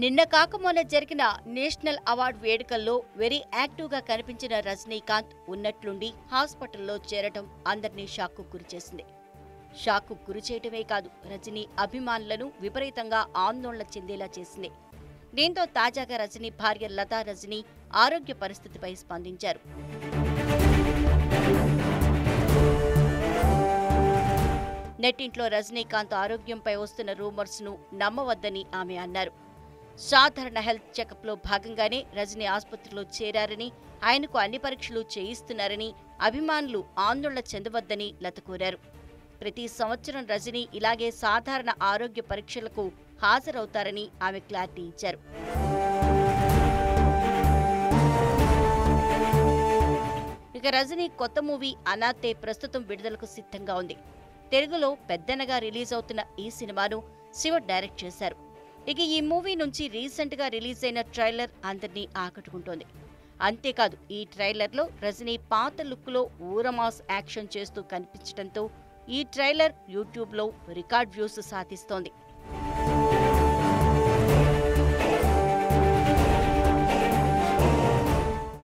నిన్న కాక మొన్న జరిగిన నేషనల్ అవార్డు వేడుకల్లో వెరీ యాక్టివ్గా కనిపించిన రజనీకాంత్ ఉన్నట్లుండి హాస్పిటల్లో చేరటం అందరినీ షాక్కు గురిచేసింది షాక్కు గురి చేయటమే కాదు రజనీ అభిమానులను విపరీతంగా ఆందోళన చెందేలా చేసింది దీంతో తాజాగా రజనీ భార్య లతా రజనీ ఆరోగ్య పరిస్థితిపై స్పందించారు నెట్టింట్లో రజనీకాంత్ ఆరోగ్యంపై వస్తున్న రూమర్స్ ను నమ్మవద్దని ఆమె అన్నారు సాధారణ హెల్త్ చెకప్ లో భాగంగానే రజనీ ఆసుపత్రిలో చేరారని ఆయనకు అన్ని పరీక్షలు చేయిస్తున్నారని అభిమానులు ఆందోళన చెందవద్దని లత కోరారు ప్రతి సంవత్సరం రజనీ ఇలాగే సాధారణ ఆరోగ్య పరీక్షలకు హాజరవుతారని ఆమె క్లారిటీ ఇచ్చారు ఇక రజనీ కొత్త మూవీ అనాతే ప్రస్తుతం విడుదలకు సిద్ధంగా ఉంది తెలుగులో పెద్దనగా రిలీజ్ అవుతున్న ఈ సినిమాను శివ డైరెక్ట్ చేశారు ఇక ఈ మూవీ నుంచి రీసెంట్ గా రిలీజ్ అయిన ట్రైలర్ అందరినీ ఆకట్టుకుంటోంది అంతేకాదు ఈ ట్రైలర్లో రజనీ పాత లుక్లో ఊరమాస్ యాక్షన్ చేస్తూ కనిపించడంతో ఈ ట్రైలర్ యూట్యూబ్లో రికార్డ్ వ్యూస్ సాధిస్తోంది